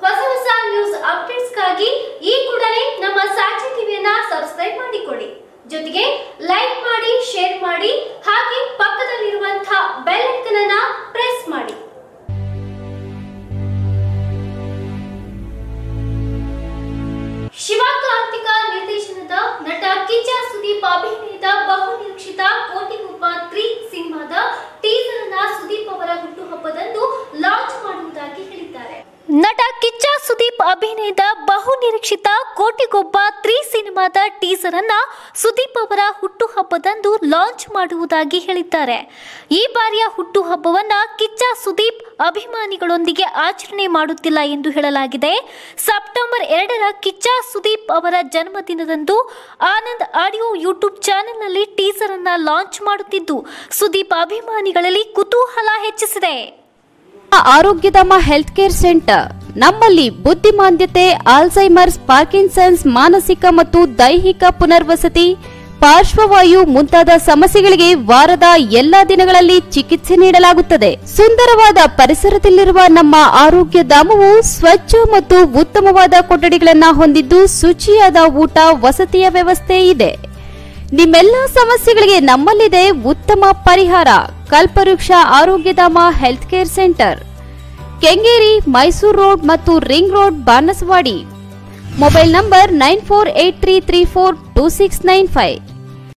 ಹೊಸ ಹೊಸ ನ್ಯೂಸ್ ಅಪ್ಡೇಟ್ಸ್ಗಾಗಿ ಈ ಕೂಡಲೇ ನಮ್ಮ ಸಾಕ್ಷಿ ಟಿವಿಯನ್ನ ಸಬ್ಸ್ಕ್ರೈಬ್ ಮಾಡಿಕೊಳ್ಳಿ ಜೊತೆಗೆ ಲೈಕ್ ಮಾಡಿ ಶೇರ್ ಮಾಡಿ ಹಾಗೆ ಪಕ್ಕದಲ್ಲಿರುವಂತಹ ಬೆಲ್ ಐಕನ್ ಅನ್ನ ಪ್ರೆಸ್ ಮಾಡಿ ಶಿವಕಾರ್ತಿಕ ನಿರ್ದೇಶನದ ನಟ ಕಿಚ್ಚ ಸುದೀಪ್ ಅಭಿನಯದ ಬಹುನಿರೀಕ್ಷಿತ ಕೋಟಿಗೊಬ್ಬ ತ್ರೀ ಸಿನಿಮಾದ ಟೀಸರ್ ಅನ್ನ ಸುದೀಪ್ ಅವರ ಹುಟ್ಟುಹಬ್ಬದಂದು ಲಾಂಚ್ ಮಾಡುವುದಾಗಿ ಹೇಳಿದ್ದಾರೆ ನಟ ಕಿಚ್ಚ ಸುದೀಪ್ ಅಭಿನಯದ ಬಹು ನಿರೀಕ್ಷಿತ ಕೋಟಿಗೊಬ್ಬ ತ್ರೀ ಸಿನಿಮಾದ ಟೀಸರ್ ಅನ್ನ ಸುದೀಪ್ ಅವರ ಹುಟ್ಟುಹಬ್ಬದಂದು ಲಾಂಚ್ ಮಾಡುವುದಾಗಿ ಹೇಳಿದ್ದಾರೆ ಈ ಬಾರಿಯ ಹುಟ್ಟುಹಬ್ಬವನ್ನ ಕಿಚ್ಚ ಸುದೀಪ್ ಅಭಿಮಾನಿಗಳೊಂದಿಗೆ ಆಚರಣೆ ಮಾಡುತ್ತಿಲ್ಲ ಎಂದು ಹೇಳಲಾಗಿದೆ ಸೆಪ್ಟೆಂಬರ್ ಎರಡರ ಕಿಚ್ಚ ಸುದೀಪ್ ಅವರ ಜನ್ಮದಿನದಂದು ಆನಂದ್ ಆಡಿಯೋ ಯೂಟ್ಯೂಬ್ ಚಾನೆಲ್ನಲ್ಲಿ ಟೀಸರ್ ಅನ್ನ ಲಾಂಚ್ ಮಾಡುತ್ತಿದ್ದು ಸುದೀಪ್ ಅಭಿಮಾನಿಗಳಲ್ಲಿ ಕುತೂಹಲ ಹೆಚ್ಚಿಸಿದೆ ಆರೋಗ್ಯಧಾಮ ಹೆಲ್ತ್ ಕೇರ್ ಸೆಂಟರ್ ನಮ್ಮಲ್ಲಿ ಬುದ್ಧಿಮಾಂದ್ಯತೆ ಆಲ್ಝೈಮರ್ಸ್ ಪಾರ್ಕಿನ್ಸನ್ಸ್ ಮಾನಸಿಕ ಮತ್ತು ದೈಹಿಕ ಪುನರ್ವಸತಿ ಪಾರ್ಶ್ವವಾಯು ಮುಂತಾದ ಸಮಸ್ಯೆಗಳಿಗೆ ವಾರದ ಎಲ್ಲಾ ದಿನಗಳಲ್ಲಿ ಚಿಕಿತ್ಸೆ ನೀಡಲಾಗುತ್ತದೆ ಸುಂದರವಾದ ಪರಿಸರದಲ್ಲಿರುವ ನಮ್ಮ ಆರೋಗ್ಯ ಧಾಮವು ಸ್ವಚ್ಛ ಮತ್ತು ಉತ್ತಮವಾದ ಕೊಠಡಿಗಳನ್ನ ಹೊಂದಿದ್ದು ಶುಚಿಯಾದ ಊಟ ವಸತಿಯ ವ್ಯವಸ್ಥೆ ಇದೆ ನಿಮ್ಮೆಲ್ಲ ಸಮಸ್ಯೆಗಳಿಗೆ ನಮ್ಮಲ್ಲಿದೆ ಉತ್ತಮ ಪರಿಹಾರ Kalpavriksha Arogyadhama health care centre Kengeri Mysuru road ಮತ್ತು ring road Banasawadi mobile number nine four eight three three four two six nine five